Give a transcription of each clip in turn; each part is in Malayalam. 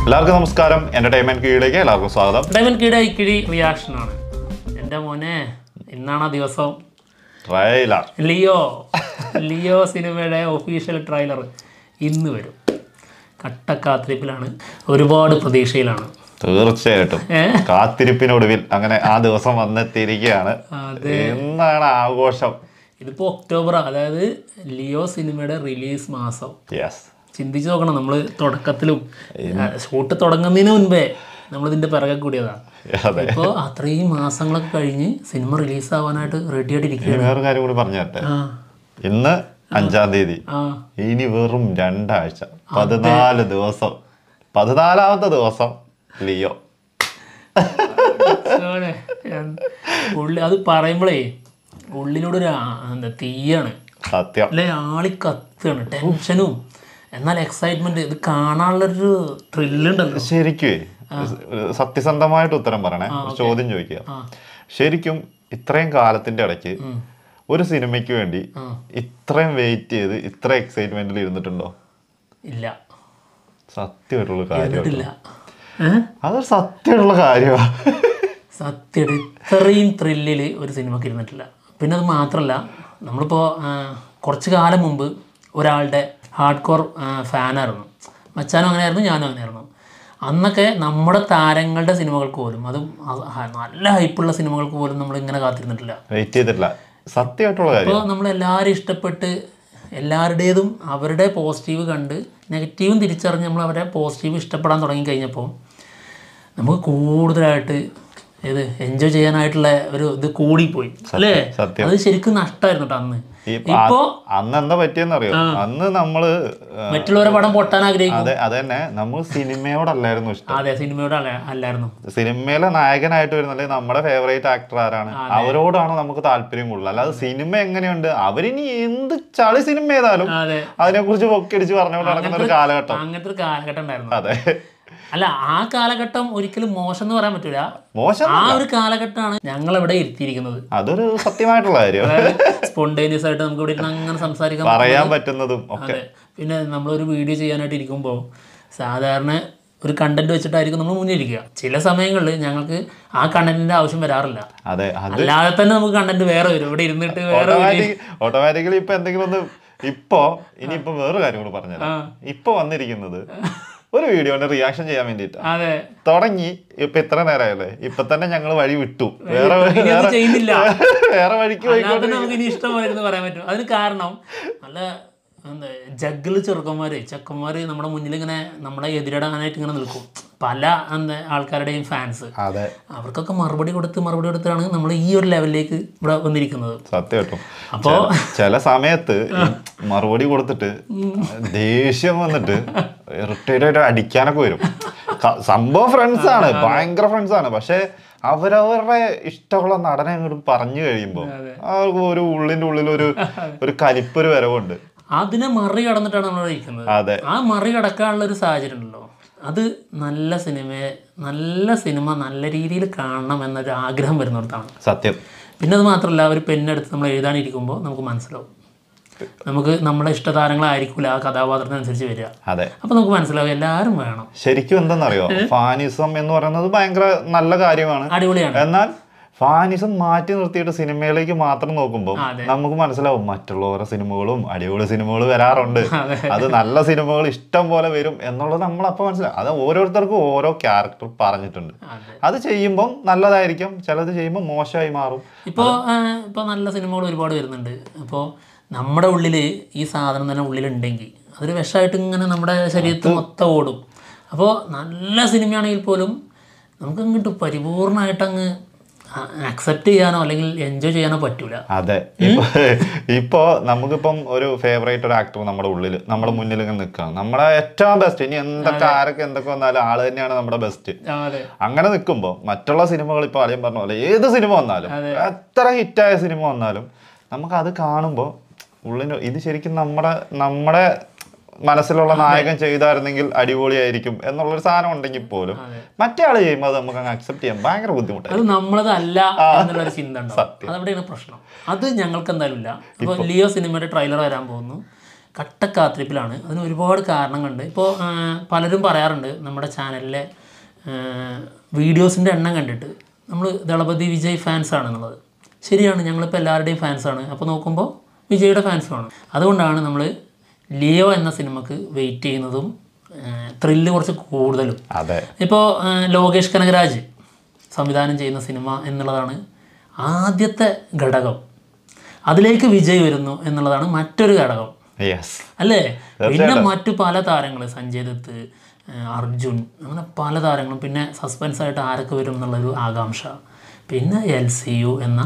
എല്ലാവർക്കും നമസ്കാരം എന്റർടൈൻമെന്റ് കീഴിലേക്ക് എല്ലാവർക്കും സ്വാഗതം ഡയമണ്ട് കീടെ ഇക്കിഴി റിയാക്ഷനാണ് എൻ്റെ മോനെ ഇന്നാണ് ആ ദിവസം ട്രailer ലിയോ ലിയോ സിനിമയുടെ ഒഫീഷ്യൽ ട്രailer ഇന്ന് വരും കട്ടക്കാത്തിരിപ്പിലാണ് ഒരുപാട് പ്രതീക്ഷയിലാണ് തീർച്ചയായിട്ടും ഏ കാത്തിരിപ്പിനൊടുവിൽ അങ്ങനെ ആ ദിവസം വന്നെത്തിയിരിക്കുകയാണ് അതെ എന്നാണ് ആഘോഷം ഇതിപ്പോൾ ഒക്ടോബർ അതായത് ലിയോ സിനിമയുടെ റിലീസ് മാസം യെസ് ചിന്തിച്ച് നോക്കണം നമ്മൾ തുടക്കത്തിലും ഷൂട്ട് തുടങ്ങുന്നതിന് മുൻപേ നമ്മളിതിൻ്റെ പിറകെ കൂടിയതാണ് അതെ ഇപ്പോൾ അത്രയും മാസങ്ങളൊക്കെ കഴിഞ്ഞ് സിനിമ റിലീസ് ആവാനായിട്ട് റെഡി ഇനി ആയിട്ടിരിക്കുകയാണ് വേറൊരു കാര്യം കൂടി പറഞ്ഞു തരട്ടെ ആ ഇന്ന് അഞ്ചാം തീയതി ആ ഇനി വെറും രണ്ടാഴ്ച പതിനാല് ദിവസം പതിനാലാമത്തെ ദിവസം ലിയോ സോനെ, ഞാൻ- ഉള്ളി അത് പറയുമ്പോഴേ ഉള്ളിലൂടെ ഒരു ആ- എന്താ തീയാണ് സത്യം അല്ലെ ആളി കത്തുകയാണ് ടെൻഷനും എന്നാൽ എക്സൈറ്റ്മെന്റ് ഇത് കാണാനുള്ളൊരു ത്രില്ലുണ്ടല്ലോ ശരിക്കുവേ സത്യസന്ധമായിട്ട് ഉത്തരം പറയണേ ഒരു ചോദ്യം ചോദിക്കുക ആ. ശരിക്കും ഇത്രയും കാലത്തിന്റെ ഇടയ്ക്ക് ഒരു സിനിമയ്ക്ക് വേണ്ടി ആ. ഇത്രയും വെയിറ്റ് ചെയ്ത് ഇത്ര എക്സൈറ്റ്മെന്റിൽ ഇരുന്നിട്ടുണ്ടോ ഇല്ല സത്യമായിട്ടുള്ള കാര്യം എന്നിട്ടില്ല ഏഹ് അതൊരു സത്യമുള്ള കാര്യമാണ് സത്യം ഇത്രയും ത്രില്ലിൽ ഒരു സിനിമക്ക് ഇരുന്നിട്ടില്ല പിന്നെ അത് മാത്രമല്ല നമ്മളിപ്പോൾ കുറച്ച് കാലം മുമ്പ് ഒരാളുടെ ഹാർഡ് കോർ ഫാനായിരുന്നു മച്ചാനും അങ്ങനെയായിരുന്നു ഞാനും അങ്ങനെയായിരുന്നു അന്നൊക്കെ നമ്മുടെ താരങ്ങളുടെ സിനിമകൾക്ക് പോലും അതും അത് ഹ- നല്ല ഹൈപ്പുള്ള സിനിമകൾക്ക് പോലും നമ്മൾ ഇങ്ങനെ കാത്തിരുന്നിട്ടില്ല വെയിറ്റ് ചെയ്തിട്ടില്ല സത്യമായിട്ടുള്ള കാര്യം അപ്പോൾ നമ്മൾ എല്ലാവരും ഇഷ്ടപ്പെട്ട് എല്ലാവരുടേതും അവരുടെ പോസിറ്റീവ് കണ്ട് നെഗറ്റീവും തിരിച്ചറിഞ്ഞ് നമ്മൾ അവരുടെ പോസിറ്റീവ് ഇഷ്ടപ്പെടാൻ തുടങ്ങി കഴിഞ്ഞപ്പോൾ നമുക്ക് കൂടുതലായിട്ട് ഇത് എൻജോയ് ചെയ്യാനായിട്ടുള്ള ഒരു ഇത് കൂടിപ്പോയി അല്ലേ സത്യം. അത് ശരിക്കും നഷ്ടമായിരുന്നു കേട്ടോ അന്ന് ഈ ഇപ്പോ അന്ന് എന്താ പറ്റിയെന്നറിയോ അന്ന് നമ്മള് ആ, മറ്റുള്ളവരെ പടം പൊട്ടാൻ ആഗ്രഹിക്കും അതെ അതന്നെ നമ്മൾ സിനിമയോടല്ലായിരുന്നു ഇഷ്ടം അതെ സിനിമയോട് അല്ല- അല്ലായിരുന്നു സിനിമയിലെ നായകനായിട്ട് വരുന്നത് നമ്മുടെ ഫേവറേറ്റ് ആക്ടർ ആരാണ് അവരോടാണ് നമുക്ക് താല്പര്യം കൂടുതൽ അല്ലാതെ സിനിമ എങ്ങനെയുണ്ട് അവരിനി എന്ത് ചളി സിനിമ ചെയ്താലും അതെ അതിനെ കുറിച്ച് പൊക്കിടിച്ച് പറഞ്ഞുകൊണ്ട് നടക്കുന്ന ഒരു കാലഘട്ടം അങ്ങനത്തെ ഒരു കാലഘട്ടം ഉണ്ടായിരുന്നു അതെ അല്ല ആ കാലഘട്ടം ഒരിക്കലും മോശം എന്ന് പറയാൻ പറ്റൂല മോശം ആ ഒരു കാലഘട്ടമാണ് ഞങ്ങൾ ഇവിടെ ഇരുത്തിയിരിക്കുന്നത് അതൊരു സത്യമായിട്ടുള്ള കാര്യം സ്പോണ്ടേനിയസ് ആയിട്ട് നമുക്ക് ഇവിടെ ഇരുന്ന് അങ്ങനെ സംസാരിക്കാൻ പറയാൻ പറ്റുന്നതും ഒക്കെ അതെ പിന്നെ നമ്മളൊരു വീഡിയോ ചെയ്യാനായിട്ട് ഇരിക്കുമ്പോൾ സാധാരണ ഒരു കണ്ടന്റ് വെച്ചിട്ടായിരിക്കും നമ്മൾ മുന്നിൽ ഇരിക്കുക ചില സമയങ്ങളിൽ ഞങ്ങൾക്ക് ആ കണ്ടന്റിന്റെ ആവശ്യം വരാറില്ല അതെ അത് അല്ലാതെ തന്നെ നമുക്ക് കണ്ടന്റ് വേറെ വരും ഇവിടെ ഇരുന്നിട്ട് വേറെ ഓട്ടോമാറ്റിക് ഓട്ടോമാറ്റിക്കലി ഇപ്പൊ എന്തെങ്കിലും ഒന്ന് ഇപ്പോ ഇനിയിപ്പോ വേറൊരു കാര്യം കൂടി പറഞ്ഞുതരാം ഇപ്പൊ വന്നിരിക്കുന്നത് ഒരു വീഡിയോന്റെ റിയാക്ഷൻ ചെയ്യാൻ വേണ്ടിട്ടാ അതെ തുടങ്ങി ഇപ്പൊ ഇത്ര നേരമായല്ലേ ഇപ്പൊ തന്നെ ഞങ്ങൾ വഴി വിട്ടു വേറെ ഇനി അത് വേറെ ചെയ്യുന്നില്ല വേറെ വഴിക്ക് പോയി അല്ലാതെ തന്നെ നമുക്ക് ഇനി ഇഷ്ടമായിരുന്നു പറയാൻ പറ്റും അതിന് കാരണം നല്ല എന്താ ജഗ്ഗില് ചെറുക്കന്മാര് ചെക്കന്മാര് നമ്മുടെ മുന്നിൽ ഇങ്ങനെ നമ്മുടെ എതിരിടാനായിട്ട് ഇങ്ങനെ നിൽക്കും പല എന്താ ആൾക്കാരുടെയും ഫാൻസ് അതെ അവർക്കൊക്കെ മറുപടി കൊടുത്ത് മറുപടി കൊടുത്താണ് നമ്മൾ ഈ ഒരു ലെവലിലേക്ക് ഇവിടെ വന്നിരിക്കുന്നത് സത്യം കേട്ടോ അപ്പോ ചില സമയത്ത് ഈ മറുപടി കൊടുത്തിട്ട് ദേഷ്യം വന്നിട്ട് ഇറിറ്റേറ്റ് ആയിട്ട് അടിക്കാനൊക്കെ വരും ക- സംഭവം ഫ്രണ്ട്സ് ആണ് ഭയങ്കര ഫ്രണ്ട്സ് ആണ് പക്ഷെ അവരവരുടെ ഇഷ്ടമുള്ള നടനെ അങ്ങോട്ട് പറഞ്ഞു കഴിയുമ്പോൾ അവർക്ക് ഒരു ഉള്ളിന്റെ ഉള്ളിൽ ഒരു ഒരു കലിപ്പൊരു വരവുണ്ട് അതിനെ മറികടന്നിട്ടാണ് നമ്മൾ ഇരിക്കുന്നത് അതെ ആ മറികടക്കാനുള്ള ഒരു സാഹചര്യം ഉണ്ടല്ലോ അത് നല്ല സിനിമയെ നല്ല സിനിമ നല്ല രീതിയിൽ കാണണം എന്നൊരു ആഗ്രഹം വരുന്നിടത്താണ് സത്യം പിന്നെ അത് മാത്രമല്ല ഒരു പെണ്ണെടുത്ത് നമ്മൾ എഴുതാനിരിക്കുമ്പോൾ നമുക്ക് മനസ്സിലാവും നമുക്ക് നമ്മുടെ ഇഷ്ടതാരങ്ങളായിരിക്കില്ല ആ കഥാപാത്രത്തിനനുസരിച്ച് വരിക അതെ അപ്പോൾ നമുക്ക് മനസ്സിലാവും എല്ലാവരും വേണം ശരിക്കും എന്തെന്നറിയോ ഫാനിസം എന്ന് പറയുന്നത് ഭയങ്കര നല്ല കാര്യമാണ് അടിപൊളിയാണ് എന്നാൽ ഫാനിസം മാറ്റി നിർത്തിയിട്ട് സിനിമയിലേക്ക് മാത്രം നോക്കുമ്പോൾ അതെ. നമുക്ക് മനസ്സിലാവും മറ്റുള്ളവരുടെ സിനിമകളും അടിപൊളി സിനിമകൾ വരാറുണ്ട് അതെ. അത് നല്ല സിനിമകൾ ഇഷ്ടം പോലെ വരും എന്നുള്ളത് നമ്മൾ അപ്പോൾ മനസ്സിലാവും അത് ഓരോരുത്തർക്കും ഓരോ ക്യാരക്ടർ പറഞ്ഞിട്ടുണ്ട് അതെ അത് ചെയ്യുമ്പം നല്ലതായിരിക്കും ചിലത് ചെയ്യുമ്പോൾ മോശമായി മാറും ഇപ്പോൾ ഇപ്പോൾ നല്ല സിനിമകൾ ഒരുപാട് വരുന്നുണ്ട് അപ്പോൾ നമ്മുടെ ഉള്ളിൽ ഈ സാധനം തന്നെ ഉള്ളിലുണ്ടെങ്കിൽ അതൊരു വിഷമായിട്ട് ഇങ്ങനെ നമ്മുടെ ശരീരത്തിൽ മൊത്തം ഓടും അപ്പോൾ നല്ല സിനിമയാണെങ്കിൽ പോലും നമുക്ക് അങ്ങോട്ട് പരിപൂർണമായിട്ട് അങ്ങ് അക്സെപ്റ്റ് ചെയ്യാനോ അല്ലെങ്കിൽ എൻജോയ് ചെയ്യാനോ പറ്റൂല അതെ ഇപ്പൊ ഇപ്പോ നമുക്കിപ്പം ഒരു ഫേവറേറ്റ് ഒരു ആക്ടർ നമ്മുടെ ഉള്ളിൽ നമ്മുടെ മുന്നിൽ ഇങ്ങനെ നിൽക്കുകയാണ് നമ്മുടെ ഏറ്റവും ബെസ്റ്റ് ഇനി എന്തൊക്കെ ആരൊക്കെ എന്തൊക്കെ വന്നാലും ആള് തന്നെയാണ് നമ്മുടെ ബെസ്റ്റ് അതെ അങ്ങനെ നിൽക്കുമ്പോൾ മറ്റുള്ള സിനിമകൾ ഇപ്പോൾ ആദ്യം പറഞ്ഞ പോലെ ഏത് സിനിമ വന്നാലും എത്ര ഹിറ്റായ സിനിമ വന്നാലും നമുക്ക് അത് കാണുമ്പോൾ ഉള്ളിന് ഇത് ശരിക്കും നമ്മുടെ നമ്മുടെ മനസ്സിലുള്ള നായകൻ ചെയ്തായിരുന്നെങ്കിൽ അടിപൊളിയായിരിക്കും എന്നുള്ളൊരു സാധനം ഉണ്ടെങ്കിൽ പോലും മറ്റേ ആൾ ചെയ്യുമ്പോൾ അത് നമുക്ക് അങ്ങ് അക്സെപ്റ്റ് ചെയ്യാൻ ഭയങ്കര ബുദ്ധിമുട്ടായി അത് നമ്മളതല്ല എന്നുള്ളൊരു ചിന്ത ഉണ്ടാവും അതവിടെയാണ് പ്രശ്നം അത് ഞങ്ങൾക്ക് എന്തായാലും ഇല്ല അപ്പോൾ ലിയോ സിനിമയുടെ ട്രെയിലർ വരാൻ പോകുന്നു കട്ട കാത്തിരിപ്പിലാണ് അതിന് ഒരുപാട് കാരണങ്ങളുണ്ട് ഇപ്പോൾ പലരും പറയാറുണ്ട് നമ്മുടെ ചാനലിലെ വീഡിയോസിൻ്റെ എണ്ണം കണ്ടിട്ട് നമ്മൾ ദളപതി വിജയ് ഫാൻസ് ആണെന്നുള്ളത് ശരിയാണ് ഞങ്ങളിപ്പോൾ എല്ലാവരുടെയും ഫാൻസാണ് അപ്പോൾ നോക്കുമ്പോൾ വിജയുടെ ഫാൻസുമാണ് അതുകൊണ്ടാണ് നമ്മൾ ലിയോ എന്ന സിനിമക്ക് വെയിറ്റ് ചെയ്യുന്നതും ത്രില്ല് കുറച്ച് കൂടുതലും അതെ ഇപ്പോൾ ലോകേഷ് കനകരാജ് സംവിധാനം ചെയ്യുന്ന സിനിമ എന്നുള്ളതാണ് ആദ്യത്തെ ഘടകം അതിലേക്ക് വിജയ് വരുന്നു എന്നുള്ളതാണ് മറ്റൊരു ഘടകം യെസ് അല്ലേ പിന്നെ മറ്റു പല താരങ്ങൾ സഞ്ജയ് ദത്ത് ആ, അർജുൻ അങ്ങനെ പല താരങ്ങളും പിന്നെ സസ്പെൻസ് ആയിട്ട് ആരൊക്കെ വരും എന്നുള്ളൊരു ആകാംക്ഷ പിന്നെ എൽ സി യു എന്ന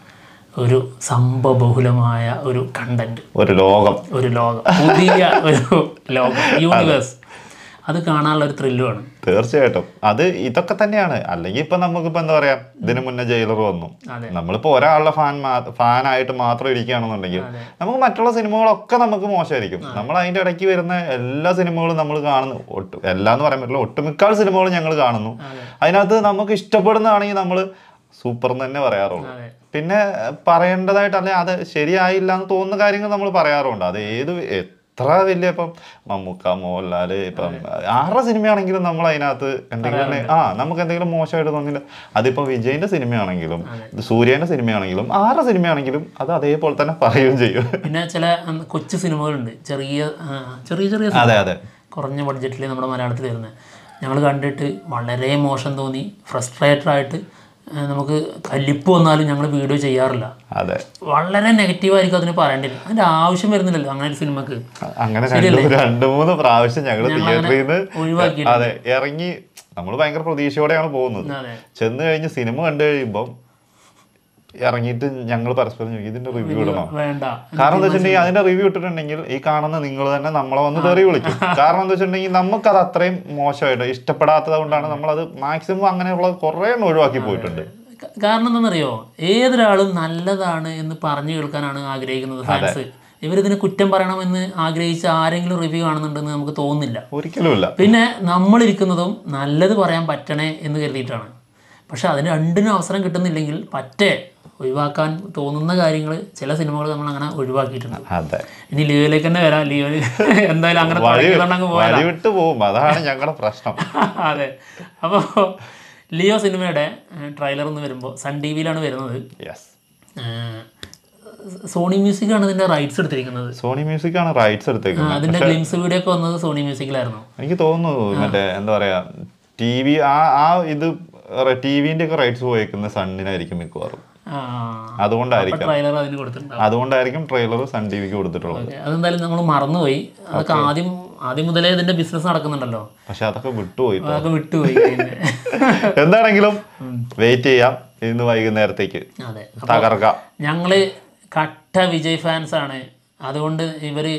ഒരു സംഭവബഹുലമായ ഒരു കണ്ടന്റ് ഒരു ലോകം ഒരു ലോകം പുതിയ ഒരു ലോകം യൂണിവേഴ്സ് അത് കാണാനുള്ള ഒരു ത്രില്ലുമാണ് തീർച്ചയായിട്ടും അത് ഇതൊക്കെ തന്നെയാണ് അല്ലെങ്കിൽ ഇപ്പൊ നമുക്കിപ്പോ എന്താ പറയാ ഇതിനു മുന്നേ ജയിലർ വന്നു അതെ. നമ്മളിപ്പോ ഒരാളുടെ ഫാൻ ഫാൻ ആയിട്ട് മാത്രം ഇരിക്കുകയാണെന്നുണ്ടെങ്കിൽ നമുക്ക് മറ്റുള്ള സിനിമകളൊക്കെ നമുക്ക് മോശമായിരിക്കും നമ്മൾ അതിന്റെ ഇടയ്ക്ക് വരുന്ന എല്ലാ സിനിമകളും നമ്മൾ കാണുന്നു ഒട്ട് എല്ലാം എന്ന് പറയാൻ പറ്റില്ല ഒട്ടുമിക്ക സിനിമകളും ഞങ്ങൾ കാണുന്നു അതിനകത്ത് നമുക്ക് ഇഷ്ടപ്പെടുന്നതാണെങ്കിൽ നമ്മൾ സൂപ്പർ എന്ന് തന്നെ പറയാറുള്ളൂ അതെ പിന്നെ പറയേണ്ടതായിട്ട് അല്ലെ അത് ശരിയായില്ല എന്ന് തോന്നുന്ന കാര്യങ്ങൾ നമ്മൾ പറയാറുണ്ട് അത് ഏത് എത്ര വലിയ ഇപ്പം മമ്മൂക്ക മോഹൻലാല് ഇപ്പം ആരുടെ സിനിമയാണെങ്കിലും നമ്മൾ അതിനകത്ത് എന്തെങ്കിലും ആ നമുക്ക് എന്തെങ്കിലും മോശമായിട്ട് തോന്നില്ല അതിപ്പോ വിജയിന്റെ സിനിമയാണെങ്കിലും ഇത് സൂര്യന്റെ സിനിമയാണെങ്കിലും ആരുടെ സിനിമയാണെങ്കിലും അത് അതേപോലെ തന്നെ പറയുകയും ചെയ്യും പിന്നെ ചില ഉം, കൊച്ചു സിനിമകളുണ്ട് ചെറിയ ആ, ചെറിയ ചെറിയ സിനിമ. അതെ അതെ കുറഞ്ഞ ബഡ്ജറ്റിൽ നമ്മുടെ മലയാളത്തിൽ വരുന്നത് ഞങ്ങൾ കണ്ടിട്ട് വളരെ മോശം തോന്നി ഫ്രസ്ട്രേറ്റഡ് ആയിട്ട് ആ, നമുക്ക് കല്ലിപ്പ് വന്നാലും ഞങ്ങൾ വീഡിയോ ചെയ്യാറില്ല അതെ വളരെ നെഗറ്റീവായിരിക്കും അതിന് പറയേണ്ടില്ല അതിൻ്റെ ആവശ്യം വരുന്നില്ലല്ലോ അങ്ങനെ ഒരു സിനിമക്ക് അങ്ങനെ രണ്ട് രണ്ട് മൂന്ന് പ്രാവശ്യം ഞങ്ങൾ തിയേറ്ററിൽ നിന്ന് ഒഴിവാക്കി അതെ ഇറങ്ങി നമ്മൾ ഭയങ്കര പ്രതീക്ഷയോടെയാണ് പോകുന്നത് അതെ ചെന്ന് കഴിഞ്ഞ് സിനിമ കണ്ടു കഴിയുമ്പം ഇറങ്ങിയിട്ട് ഞങ്ങൾ പരസ്പരം ചോദിക്കും ഇതിന്റെ റിവ്യൂ ഇടണം വേണ്ട കാരണം എന്താ വെച്ചിട്ടുണ്ടെങ്കിൽ അതിന്റെ റിവ്യൂ ഇട്ടിട്ടുണ്ടെങ്കിൽ ഈ കാണുന്ന നിങ്ങൾ തന്നെ നമ്മളെ വന്ന് തെറി വിളിക്കും കാരണം എന്താ വെച്ചിട്ടുണ്ടെങ്കിൽ നമുക്കത് അത്രയും മോശമായിട്ട് ഇഷ്ടപ്പെടാത്തത് കൊണ്ടാണ് നമ്മളത് മാക്സിമം അങ്ങനെയുള്ള കുറേ എണ്ണം ഒഴിവാക്കി പോയിട്ടുണ്ട് ക- കാരണം എന്താണെന്നറിയോ ഏതൊരാളും നല്ലതാണ് എന്ന് പറഞ്ഞു കേൾക്കാനാണ് ആഗ്രഹിക്കുന്നത് ഫാൻസ് ഇവരിതിനെ കുറ്റം പറയണമെന്ന് ആഗ്രഹിച്ച ആരെങ്കിലും റിവ്യൂ കാണുന്നുണ്ടെന്ന് നമുക്ക് തോന്നുന്നില്ല ഒരിക്കലുമില്ല പിന്നെ നമ്മളിരിക്കുന്നതും നല്ലത് പറയാൻ പറ്റണേ എന്ന് കരുതിയിട്ടാണ് പക്ഷെ അതിന് രണ്ടിനും അവസരം കിട്ടുന്നില്ലെങ്കിൽ പറ്റേ ഒഴിവാക്കാൻ തോന്നുന്ന കാര്യങ്ങൾ ചില സിനിമകൾ നമ്മൾ അങ്ങനെ ഒഴിവാക്കിയിട്ടുണ്ട് അതെ ഇനി ലീവിലേക്ക് തന്നെ വരാം ലീവിൽ എന്തായാലും അങ്ങനെ വഴി തുടങ്ങിയതുകൊണ്ട് പോയാൽ വഴി വിട്ട് പോകും അതാണ് ഞങ്ങളുടെ പ്രശ്നം അതെ അപ്പോൾ ലിയോ സിനിമയുടെ ട്രെയിലർ എന്ന് വരുമ്പോൾ സൺ ടി വിയിലാണ് വരുന്നത് യെസ് ഏഹ്, സോണി മ്യൂസിക്കാണ് ഇതിൻ്റെ റൈറ്റ്സ് എടുത്തിരിക്കുന്നത് സോണി മ്യൂസിക് ആണ് റൈറ്റ്സ് എടുത്തേക്കുന്നത് അതിൻ്റെ ഗ്ലിംസ് വീഡിയോ ഒക്കെ വന്നത് സോണി മ്യൂസിക്കിലായിരുന്നു എനിക്ക് തോന്നുന്നു മറ്റേ എന്താ പറയാ ടി വി ആ ആ ഇത് ടി വിന്റെ ഒക്കെ റൈറ്റ്സ് പോയേക്കുന്ന സണ്ണിനായിരിക്കും മിക്കവാറും അതുകൊണ്ടായിരിക്കും ട്രെയിലർ അതിന് കൊടുത്തിട്ടുണ്ടാവും അതുകൊണ്ടായിരിക്കും ട്രെയിലർ സൺ ടി വിക്ക് കൊടുത്തിട്ടുള്ളത് ഓക്കെ അതെന്തായാലും നമ്മൾ മറന്നുപോയി അതൊക്കെ ആദ്യം ആദ്യം മുതലേ ഇതിന്റെ ബിസിനസ് നടക്കുന്നുണ്ടല്ലോ പക്ഷെ അതൊക്കെ വിട്ടുപോയി ട്ടോ. അതൊക്കെ വിട്ടുപോയി പിന്നെ. എന്താണെങ്കിലും വെയിറ്റ് ചെയ്യാം ഇന്ന് വൈകുന്നേരത്തേക്ക് അതെ തകർക്കാം ഞങ്ങള് കട്ട വിജയ് ഫാൻസ് ആണ് അതുകൊണ്ട് ഇവര്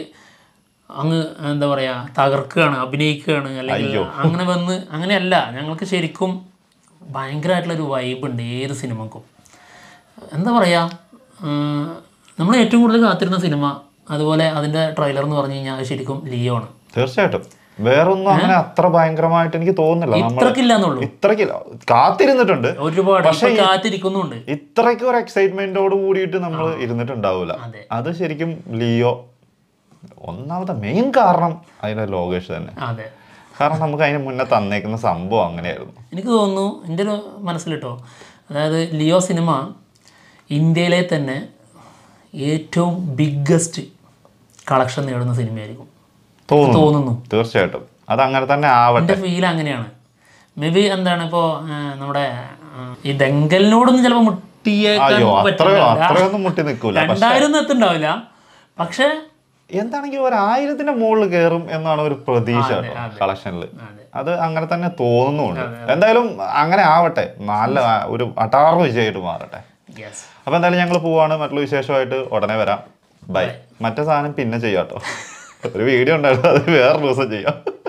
അങ്ങ് എന്താ പറയാ തകർക്കുകയാണ് അഭിനയിക്കുകയാണ് അല്ലെങ്കിൽ അങ്ങനെ വന്ന് അങ്ങനെയല്ല ഞങ്ങൾക്ക് ശരിക്കും ഭയങ്കരമായിട്ടുള്ള ഒരു വൈബ് ഉണ്ട് ഏത് സിനിമക്കും എന്താ പറയാ നമ്മൾ ഏറ്റവും കൂടുതൽ കാത്തിരുന്ന സിനിമ അതുപോലെ അതിൻ്റെ ട്രെയിലർ എന്ന് പറഞ്ഞു കഴിഞ്ഞാൽ അത് ശരിക്കും ലിയോ ആണ് തീർച്ചയായിട്ടും വേറൊന്നും അങ്ങനെ അത്ര ഭയങ്കരമായിട്ട് എനിക്ക് തോന്നുന്നില്ല നമ്മൾ ഇത്രക്കില്ല എന്നുള്ളൂ ഇത്രയ്ക്ക് കാത്തിരുന്നിട്ടുണ്ട് ഒരുപാട് ഇപ്പൊ കാത്തിരിക്കുന്നുണ്ട് ഇത്രയ്ക്ക് ഒരു എക്സൈറ്റ്മെന്റോട് കൂടിയിട്ട് നമ്മൾ ഇരുന്നിട്ടുണ്ടാവില്ല അതെ. അത് ശരിക്കും ലിയോ ഒന്നാമത്തെ മെയിൻ കാരണം അതിന്റെ ലോകേഷ് തന്നെ അതെ കാരണം നമുക്ക് അതിന് മുന്നേ തന്നേക്കുന്ന സംഭവം അങ്ങനെയായിരുന്നു എനിക്ക് തോന്നുന്നു എൻ്റെ ഒരു മനസ്സിൽ കേട്ടോ അതായത് ലിയോ സിനിമ ഇന്ത്യയിലെ തന്നെ ഏറ്റവും ബിഗ്ഗസ്റ്റ് കളക്ഷൻ നേടുന്ന സിനിമയായിരിക്കും തോന്നുന്നു തോന്നുന്നു തീർച്ചയായിട്ടും അത് അങ്ങനെ തന്നെ ആവട്ടെ എൻ്റെ ഫീൽ അങ്ങനെയാണ് മേ ബി എന്താണ് ഇപ്പോൾ നമ്മുടെ ആ, ഈ ദങ്കലിനോടൊന്നും ചിലപ്പോൾ മുട്ടിയേക്കാൻ അയ്യോ അത്രയോ പറ്റില്ല അത്രയൊന്നും മുട്ടി നിൽക്കൂല രണ്ടായിരം ഒന്നും എത്തുണ്ടാവില്ല പക്ഷേ എന്താണെങ്കിൽ ഒരു ആയിരത്തിന്റെ മുകളിൽ കയറും എന്നാണ് ഒരു പ്രതീക്ഷ കേട്ടോ കളക്ഷനിൽ അതെ അത് അങ്ങനെ തന്നെ തോന്നുന്നുണ്ട് എന്തായാലും അങ്ങനെ ആവട്ടെ നല്ല ഒരു അടാറ് വിജയമായിട്ട് മാറട്ടെ യെസ് അപ്പൊ എന്തായാലും ഞങ്ങൾ പോവാണ് മറ്റുള്ള വിശേഷമായിട്ട് ഉടനെ വരാം ബൈ മറ്റേ സാധനം പിന്നെ ചെയ്യാം കേട്ടോ ഒരു വീഡിയോ ഉണ്ടായിരുന്നു അത് വേറെ ദിവസം ചെയ്യാം